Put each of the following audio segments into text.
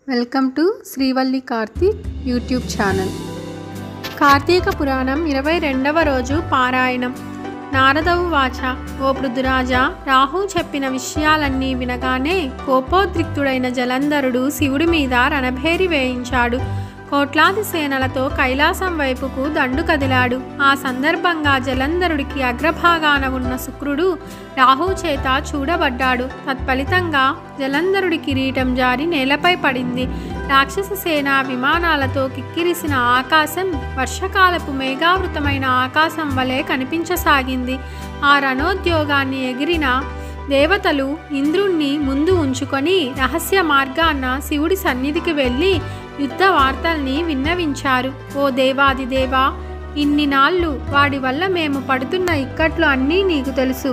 welcome to Srivalli Karthik YouTube channel Karthika Puranam ఇరవై రెండవ రోజు పారాయణం నారదవు వాచ ఓ పృథురాజా రాహు చెప్పిన విషయాలన్నీ వినగానే కోపోద్రిక్తుడైన జలంధరుడు శివుడి మీద రణభేరి వేయించాడు కోట్లాది సేనలతో కైలాసం వైపుకు దండు కదిలాడు ఆ సందర్భంగా జలంధరుడికి అగ్రభాగాన ఉన్న శుక్రుడు రాహు చేత చూడబడ్డాడు తత్ఫలితంగా జలంధరుడి కిరీటం జారి నేలపై పడింది రాక్షస సేన విమానాలతో కిక్కిరిసిన ఆకాశం వర్షకాలపు మేఘావృతమైన ఆకాశం వలె కనిపించసాగింది ఆ రణోద్యోగాన్ని ఎగిరిన దేవతలు ఇంద్రుణ్ణి ముందు ఉంచుకొని రహస్య మార్గాన శివుడి సన్నిధికి వెళ్ళి యుద్ధ వార్తల్ని విన్నవించారు ఓ దేవాది దేవా ఇన్ని నాళ్ళు వాడి వల్ల మేము పడుతున్న ఇక్కట్లు అన్నీ నీకు తెలుసు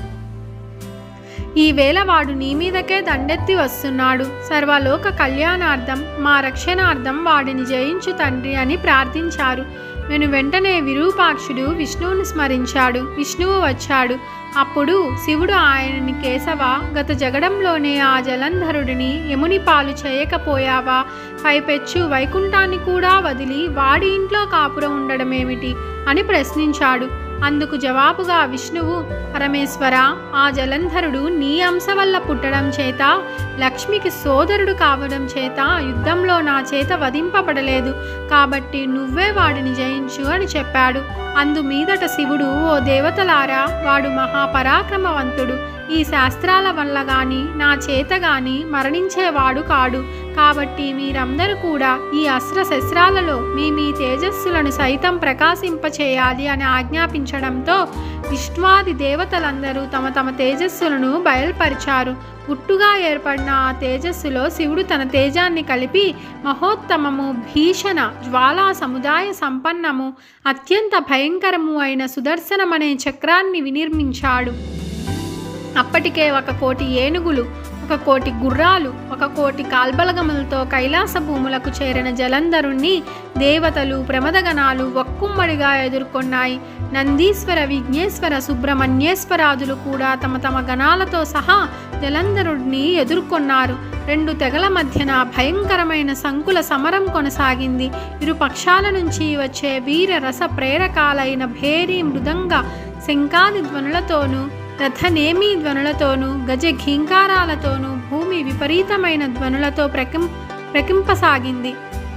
ఈవేళ వాడు నీ మీదకే దండెత్తి వస్తున్నాడు సర్వలోక కళ్యాణార్థం మా రక్షణార్థం వాడిని జయించు తండ్రి అని ప్రార్థించారు నేను వెంటనే విరూపాక్షుడు విష్ణువుని స్మరించాడు విష్ణువు వచ్చాడు అప్పుడు శివుడు ఆయనని కేశవ గత జగడంలోనే ఆ జలంధరుడిని యముని పాలు చేయకపోయావా పైపెచ్చు వైకుంఠాన్ని కూడా వదిలి వాడి ఇంట్లో కాపురం ఉండడమేమిటి అని ప్రశ్నించాడు అందుకు జవాబుగా విష్ణువు పరమేశ్వర ఆ జలంధరుడు నీ అంశ వల్ల పుట్టడం చేత లక్ష్మికి సోదరుడు కావడం చేత యుద్ధంలో నా చేత వధింపబడలేదు కాబట్టి నువ్వే వాడిని జయించు అని చెప్పాడు అందు మీదట శివుడు ఓ దేవతలారా వాడు మహాపరాక్రమవంతుడు ఈ శాస్త్రాల వల్ల గాని నా చేత గాని మరణించేవాడు కాడు కాబట్టి మీరందరూ కూడా ఈ అస్త్ర శస్త్రాలలో మీ మీ తేజస్సులను సైతం ప్రకాశింపచేయాలి అని ఆజ్ఞాపించడంతో విష్ణువాది దేవతలందరూ తమ తమ తేజస్సులను బయల్పరిచారు పుట్టుగా ఏర్పడిన ఆ తేజస్సులో శివుడు తన తేజాన్ని కలిపి మహోత్తమము భీషణ జ్వాలా సముదాయ సంపన్నము అత్యంత భయంకరము అయిన సుదర్శనమనే చక్రాన్ని వినిర్మించాడు అప్పటికే ఒక కోటి ఏనుగులు ఒక కోటి గుర్రాలు ఒక కోటి కాల్బలగములతో కైలాస భూములకు చేరిన జలంధరుణ్ణి దేవతలు ప్రమదగణాలు ఒక్కుమ్మడిగా ఎదుర్కొన్నాయి నందీశ్వర విఘ్నేశ్వర సుబ్రహ్మణ్యేశ్వరాదులు కూడా తమ తమ గణాలతో సహా జలంధరుడిని ఎదుర్కొన్నారు రెండు తెగల మధ్యన భయంకరమైన సంకుల సమరం కొనసాగింది ఇరు పక్షాల నుంచి వచ్చే వీర రస ప్రేరకాలైన భేరీ మృదంగ శంకాది ధ్వనులతోనూ రథనేమి ధ్వనులతోనూ గజ ఘీంకారాలతోనూ భూమి విపరీతమైన ధ్వనులతో ప్రకిం ప్రకింపసాగింది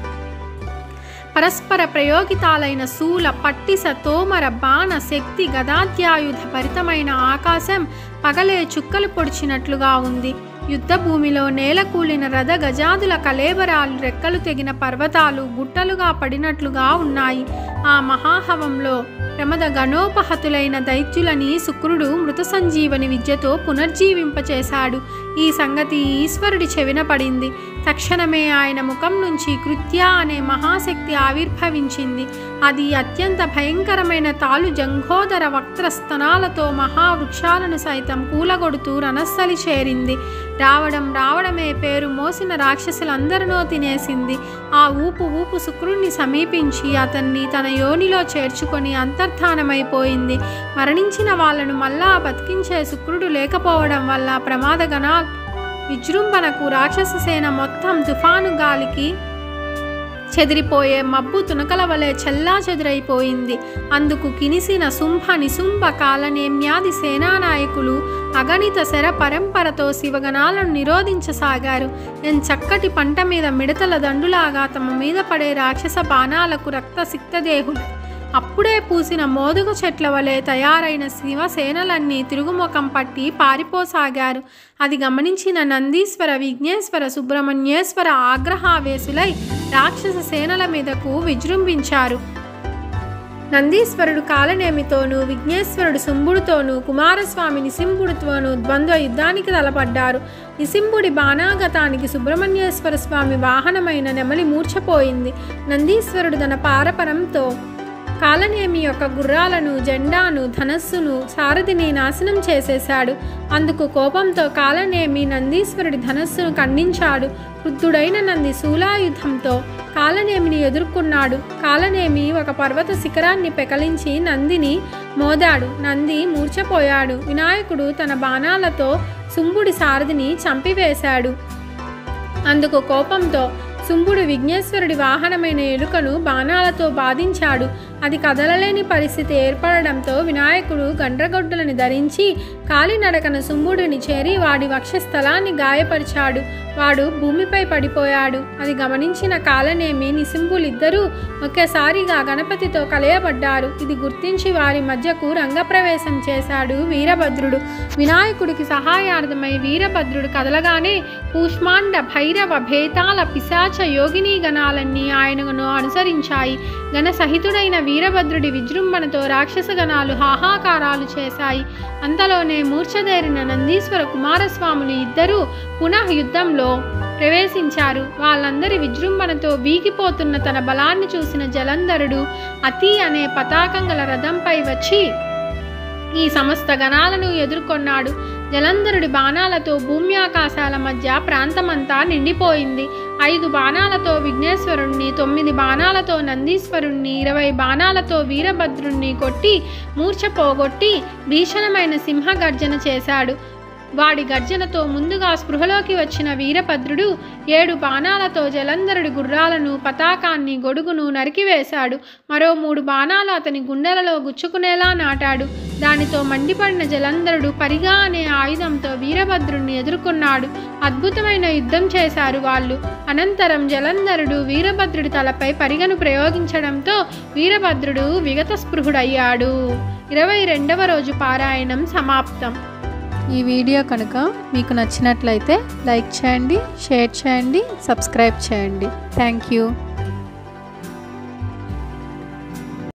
పరస్పర ప్రయోగితాలైన శూల పట్టిస తోమర బాణ శక్తి గదాధ్యాయుధ భరితమైన ఆకాశం పగలే చుక్కలు పొడిచినట్లుగా ఉంది యుద్ధ భూమిలో నేల కూలిన రథ గజాదుల కలేబరాలు రెక్కలు తెగిన పర్వతాలు గుట్టలుగా పడినట్లుగా ఉన్నాయి ఆ మహాహవంలో ప్రమద గణోపహతులైన దైత్యులని శుక్రుడు మృత సంజీవని విద్యతో పునర్జీవింపచేశాడు ఈ సంగతి ఈశ్వరుడి చెవిన పడింది తక్షణమే ఆయన ముఖం నుంచి కృత్య అనే మహాశక్తి ఆవిర్భవించింది అది అత్యంత భయంకరమైన తాలు జంఘోదర వక్త్రస్తనాలతో మహావృక్షాలను సైతం కూలగొడుతూ రణస్థలి చేరింది రావడం రావడమే పేరు మోసిన రాక్షసులందరినో తినేసింది ఆ ఊపు ఊపు శుక్రుణ్ణి సమీపించి అతన్ని తన యోనిలో చేర్చుకొని అంతర్ధానమైపోయింది మరణించిన వాళ్ళను మళ్ళా బతికించే శుక్రుడు లేకపోవడం వల్ల ప్రమాదగణ విజృంభణకు రాక్షస సేన మొత్తం తుఫాను గాలికి చెదిరిపోయే మబ్బు తునకల వలె చెల్లా చెదురైపోయింది అందుకు కినిసిన శుంభ నిశుంభ కాలనేమ్యాది సేనానాయకులు అగణిత శర పరంపరతో శివగణాలను నిరోధించసాగారు ఎన్ చక్కటి పంట మీద మిడతల దండులాగా తమ మీద పడే రాక్షస బాణాలకు రక్త సిక్తదేహులు అప్పుడే పూసిన మోదుగ చెట్ల వలె తయారైన శివసేనలన్నీ తిరుగుముఖం పట్టి పారిపోసాగారు అది గమనించిన నందీశ్వర విఘ్నేశ్వర సుబ్రహ్మణ్యేశ్వర ఆగ్రహావేశులై రాక్షస సేనల మీదకు విజృంభించారు నందీశ్వరుడు కాలనేమితోనూ విఘ్నేశ్వరుడు శుంభుడితోనూ కుమారస్వామి నిసింపుడితోనూ ద్వంద్వ యుద్ధానికి తలపడ్డారు నిసింపుడి బాణాగతానికి సుబ్రహ్మణ్యేశ్వర స్వామి వాహనమైన నెమలి మూర్ఛపోయింది నందీశ్వరుడు తన పారపరంతో కాలనేమి యొక్క గుర్రాలను జెండాను ధనస్సును సారథిని నాశనం చేసేశాడు అందుకు కోపంతో కాలనేమి నందీశ్వరుడి ధనస్సును ఖండించాడు క్రుద్ధుడైన నంది శూలాయుధంతో కాలనేమిని ఎదుర్కొన్నాడు కాలనేమి ఒక పర్వత శిఖరాన్ని పెకలించి నందిని మోదాడు నంది మూర్ఛపోయాడు వినాయకుడు తన బాణాలతో శుంభుడి సారథిని చంపివేశాడు అందుకు కోపంతో శుంభుడు విఘ్నేశ్వరుడి వాహనమైన ఎలుకను బాణాలతో బాధించాడు అది కదలలేని పరిస్థితి ఏర్పడడంతో వినాయకుడు గండ్రగొడ్డులను ధరించి కాలినడకన శుంభుడిని చేరి వాడి వక్షస్థలాన్ని గాయపరిచాడు వాడు భూమిపై పడిపోయాడు అది గమనించిన కాలనేమి నిసింబులిద్దరూ ఒకేసారిగా గణపతితో కలయబడ్డారు ఇది గుర్తించి వారి మధ్యకు రంగప్రవేశం చేశాడు వీరభద్రుడు వినాయకుడికి సహాయార్థమై వీరభద్రుడు కదలగానే కూష్మాండ భైరవ భేతాల పిశాచ యోగిని గణాలన్నీ ఆయనను అనుసరించాయి గణ సహితుడైన వీరభద్రుడి విజృంభణతో రాక్షస గణాలు హాహాకారాలు చేశాయి అంతలోనే మూర్ఛదేరిన నందీశ్వర కుమారస్వాములు ఇద్దరూ పునః యుద్ధంలో ప్రవేశించారు వాళ్ళందరి విజృంభణతో వీగిపోతున్న తన బలాన్ని చూసిన జలంధరుడు అతి అనే పతాకం గల రథంపై వచ్చి ఈ సమస్త గణాలను ఎదుర్కొన్నాడు జలంధరుడి బాణాలతో భూమి ఆకాశాల మధ్య ప్రాంతమంతా నిండిపోయింది ఐదు బాణాలతో విఘ్నేశ్వరుణ్ణి తొమ్మిది బాణాలతో నందీశ్వరుణ్ణి ఇరవై బాణాలతో వీరభద్రుణ్ణి కొట్టి మూర్ఛ పోగొట్టి భీషణమైన సింహ గర్జన చేశాడు వాడి గర్జనతో ముందుగా స్పృహలోకి వచ్చిన వీరభద్రుడు ఏడు బాణాలతో జలంధరుడి గుర్రాలను పతాకాన్ని గొడుగును నరికివేశాడు మరో మూడు బాణాలు అతని గుండెలలో గుచ్చుకునేలా నాటాడు దానితో మండిపడిన జలంధరుడు పరిగా అనే ఆయుధంతో వీరభద్రుణ్ణి ఎదుర్కొన్నాడు అద్భుతమైన యుద్ధం చేశారు వాళ్ళు అనంతరం జలంధరుడు వీరభద్రుడి తలపై పరిగను ప్రయోగించడంతో వీరభద్రుడు విగత స్పృహుడయ్యాడు ఇరవై రెండవ రోజు పారాయణం సమాప్తం ఈ వీడియో కనుక మీకు నచ్చినట్లయితే లైక్ చేయండి షేర్ చేయండి సబ్స్క్రైబ్ చేయండి థ్యాంక్ యూ